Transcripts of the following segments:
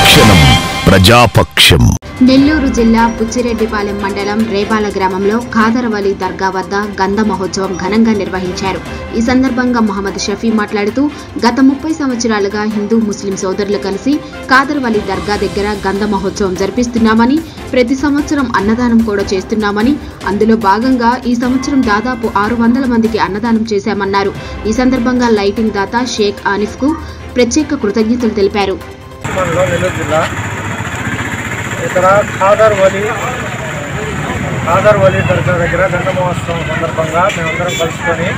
ప్రతిక్షణం ప్రజాపక్షం నెల్లూరు జిల్లా బుచ్చిరెడ్డిపాలెం మండలం రేబాల గ్రామంలో ఖాదరవలి దర్గా వద్ద గంధ మహోత్సవం ఘనంగా నిర్వహించారు ఈ సందర్భంగా మహమ్మద్ షఫీ మాట్లాడుతూ గత ముప్పై సంవత్సరాలుగా హిందూ ముస్లిం సోదరులు కలిసి ఖాదర్వలి దర్గా దగ్గర గంధ మహోత్సవం జరిపిస్తున్నామని ప్రతి సంవత్సరం అన్నదానం కూడా చేస్తున్నామని అందులో భాగంగా ఈ సంవత్సరం దాదాపు ఆరు వందల మందికి అన్నదానం చేశామన్నారు ఈ సందర్భంగా లైటింగ్ దాత షేక్ ఆనిఫ్ కు ప్రత్యేక కృతజ్ఞతలు తెలిపారు మనలో నెల్లూరు జిల్లా ఇక్కడ ఖాదర్ వలి ఖాదర్ వలి దర్గా దగ్గర గంగ మహోత్సవం సందర్భంగా మేమందరం కలుసుకొని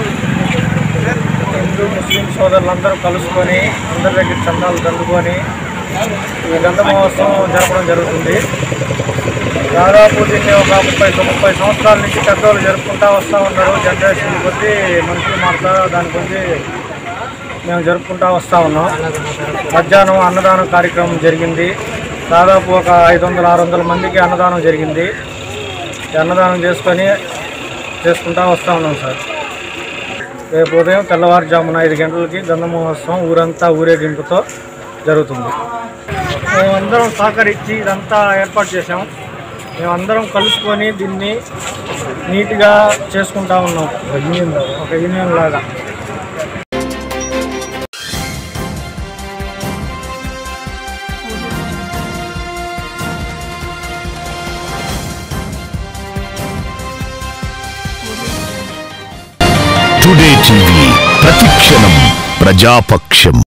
హిందూ ముస్లిం సోదరులందరూ కలుసుకొని అందరి దగ్గర చందాలు దండుకొని ఈ గంధ మహోత్సవం జరపడం జరుగుతుంది దాదాపు దీన్ని ఒక ముప్పై ముప్పై సంవత్సరాల నుంచి పెద్దవాళ్ళు జరుపుకుంటా వస్తూ ఉన్నారు జనరేషన్ కొద్దీ మనుషులు మారుతా దాని కొద్దీ మేము జరుపుకుంటా వస్తూ ఉన్నాం మధ్యాహ్నం అన్నదానం కార్యక్రమం జరిగింది దాదాపు ఒక ఐదు వందల ఆరు వందల మందికి అన్నదానం జరిగింది ఈ అన్నదానం చేసుకొని చేసుకుంటా వస్తూ ఉన్నాం సార్ రేపు ఉదయం తెల్లవారుజామున ఐదు గంటలకి గంధ మహోత్సవం ఊరంతా ఊరేగింపుతో జరుగుతుంది మేమందరం సహకరించి ఇదంతా ఏర్పాటు చేసాం మేమందరం కలుసుకొని దీన్ని నీట్గా చేసుకుంటా ఉన్నాం ఒక యూనియన్ ఒక యూనియన్ లాగా టుడే టీవీ ప్రతిక్షణం ప్రజాపక్షం